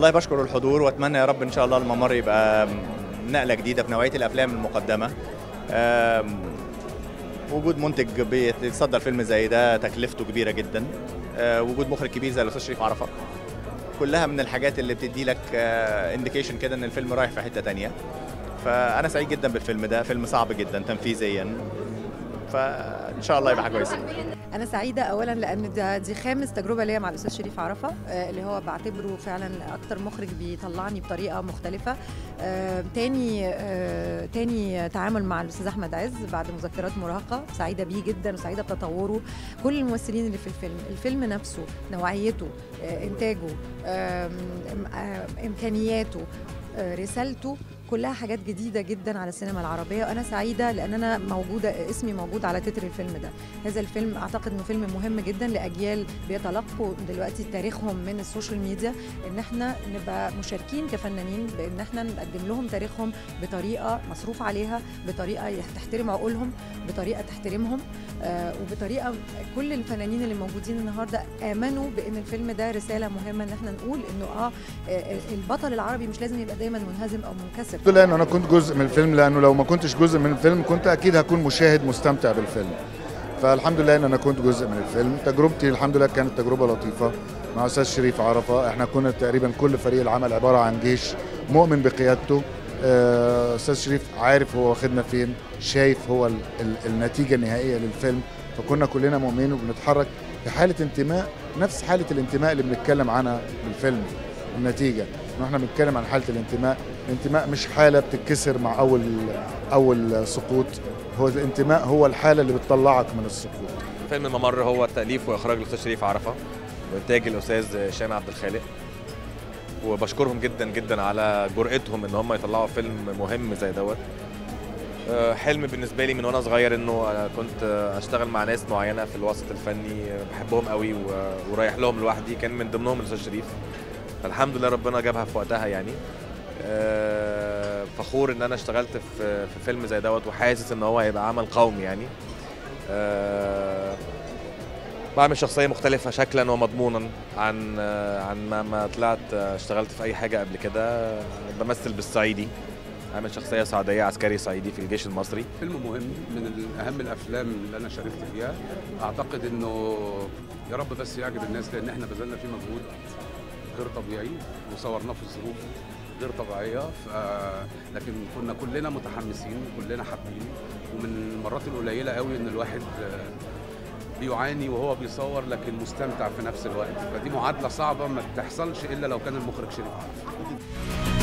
والله بشكر الحضور واتمنى يا رب ان شاء الله الممر يبقى نقله جديده في نوعيه الافلام المقدمه آم، وجود منتج بيتصدر فيلم زي ده تكلفته كبيره جدا آه، وجود مخرج كبير زي الاستاذ شريف عرفه كلها من الحاجات اللي بتدي لك انديكيشن كده ان الفيلم رايح في حته تانية فانا سعيد جدا بالفيلم ده فيلم صعب جدا تنفيذيا فان شاء الله يبقى حاجه كويسه انا سعيده اولا لان ده دي خامس تجربه ليا مع الاستاذ شريف عرفه آه، اللي هو بعتبره فعلا اكتر مخرج بيطلعني بطريقه مختلفه آه، تاني آه، تاني تعامل مع الاستاذ احمد عز بعد مذكرات مراهقه سعيده بيه جدا وسعيده بتطوره كل الممثلين اللي في الفيلم الفيلم نفسه نوعيته آه، انتاجه آم، آم، امكانياته آه، رسالته كلها حاجات جديده جدا على السينما العربيه وانا سعيده لان انا موجوده اسمي موجود على تتر الفيلم ده هذا الفيلم اعتقد انه فيلم مهم جدا لاجيال بيتلقوا دلوقتي تاريخهم من السوشيال ميديا ان احنا نبقى مشاركين كفنانين بان احنا نقدم لهم تاريخهم بطريقه مصروف عليها بطريقه تحترم عقولهم بطريقه تحترمهم آه وبطريقه كل الفنانين اللي موجودين النهارده امنوا بان الفيلم ده رساله مهمه ان احنا نقول انه اه آه، البطل العربي مش لازم يبقى دايما منهزم او منكسر الحمد لله ان انا كنت جزء من الفيلم لانه لو ما كنتش جزء من الفيلم كنت اكيد هكون مشاهد مستمتع بالفيلم فالحمد لله ان انا كنت جزء من الفيلم تجربتي الحمد لله كانت تجربه لطيفه مع استاذ شريف عرفه احنا كنا تقريبا كل فريق العمل عباره عن جيش مؤمن بقيادته آه، استاذ شريف عارف هو واخدنا فين شايف هو ال ال النتيجه النهائيه للفيلم فكنا كلنا مؤمنين وبنتحرك في حاله انتماء نفس حاله الانتماء اللي بنتكلم عنها بالفيلم النتيجه ان احنا بنتكلم عن حاله الانتماء الانتماء مش حاله بتتكسر مع اول اول سقوط هو الانتماء هو الحاله اللي بتطلعك من السقوط فيلم الممر هو تأليف وإخراج الأستاذ شريف عرفة وإنتاج الأستاذ شام عبد الخالق وبشكرهم جدا جدا على جرأتهم إن هم يطلعوا فيلم مهم زي دوت آه، حلم بالنسبة لي من وأنا صغير إنه أنا كنت آه، أشتغل مع ناس معينة في الوسط الفني آه، بحبهم قوي و- ورايح لهم لوحدي كان من ضمنهم الأستاذ شريف فالحمد لله ربنا جابها في وقتها يعني آه، فخور ان انا اشتغلت في في فيلم زي دوت وحاسس ان هو هيبقى عمل قومي يعني آه، بعمل شخصيه مختلفه شكلا ومضمونا عن آه، عن ما ما طلعت آه، اشتغلت في اي حاجه قبل كده بمثل بالصعيدي عامل شخصيه صعيديه عسكري صعيدي في الجيش المصري فيلم مهم من اهم الافلام اللي انا شاركت فيها اعتقد انه يا رب بس يعجب الناس لان احنا بذلنا فيه مجهود غير طبيعي وصورناه في ظروف غير طبيعيه ف... لكن كنا كلنا متحمسين كلنا حابين ومن المرات القليله قوي ان الواحد آه، بيعاني وهو بيصور لكن مستمتع في نفس الوقت فدي معادله صعبه ما بتحصلش الا لو كان المخرج شريف عارف